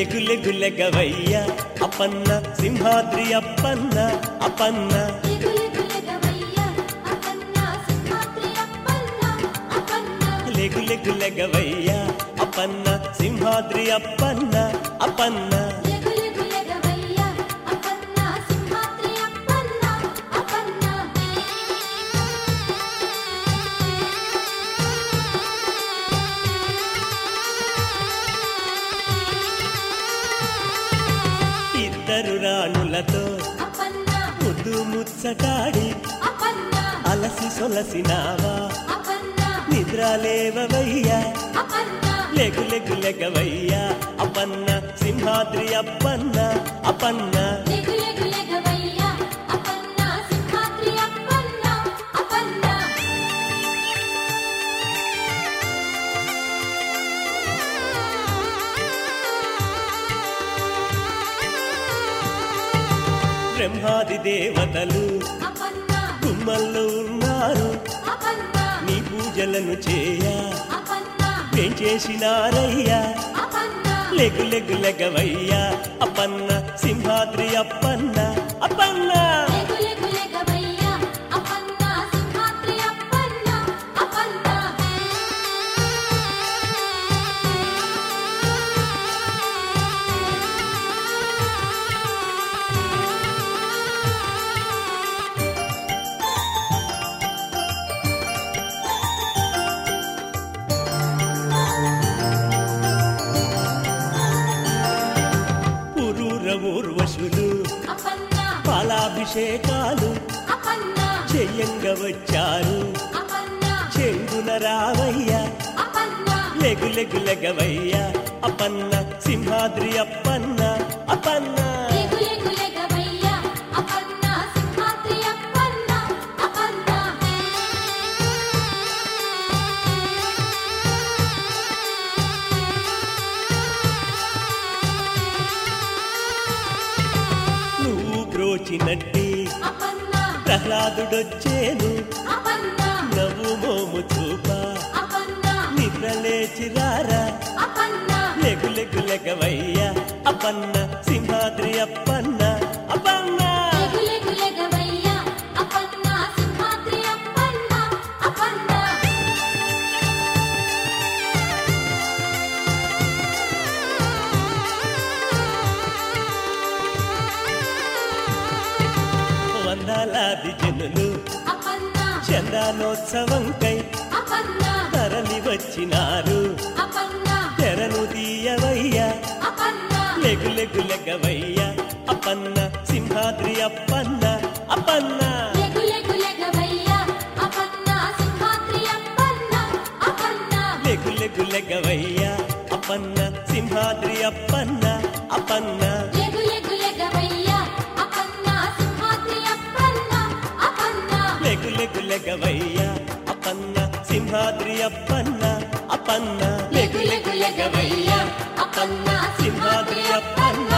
లెగులె గులెగవయ్య అపన్న సింహాద్రి అప్పన్న అపన్న లెగులె గులెగవయ్య అపన్న సింహాద్రి అప్పన్న అపన్న ఇద్దరు రాణులతో ముద్దు ముచ్చటాడి అలసి సొలసినావా నిద్రలేవవయ్యా లెగు లెగు లెగవయ్యా అపన్న సింహాద్రి అప్పన్న అపన్న బ్రహ్మాది దేవతలు గుమ్మల్లో ఉన్నారు నీ పూజలను చేయ ఏం చేసినారయ్యా లెగు లెగు లెగవయ్యా అపన్న సింహాద్రి అప్పన్న అపన్న పురూర ఊర్వశులు పాలాభిషేకాలు చెయ్యంగ వచ్చారు చెంగున రావయ్య లెగు లెగు లెగవయ్య అపన్న సింహాద్రి అప్పన్న అపన్న నువ్వు బ్రోచినట్టి ప్రహ్లాదుడొచ్చేను నవ్వు మోము చూప నిద్ర లేచి రారా లెగు లెగు లెగవయ్య అపన్న సింహాద్రి అప్పన్న అపన్న వందలాది జనులు చందానోత్సవంకై తరలి వచ్చినారు తెరను తీయవయ్యా లెగు లెగు లెగవయ్య అపన్న సింహాద్రి అప్పన్న అపన్న లెగు లెగు లెగవయ్య అపన్న సింహాద్రి అప్పన్న అపన్న లెగు లెగు లెగవయ్య అపన్న సింహాద్రి అప్పన్న అపన్న లెగు లెగు లెగవయ్య అపన్న సింహాద్రి అప్పన్న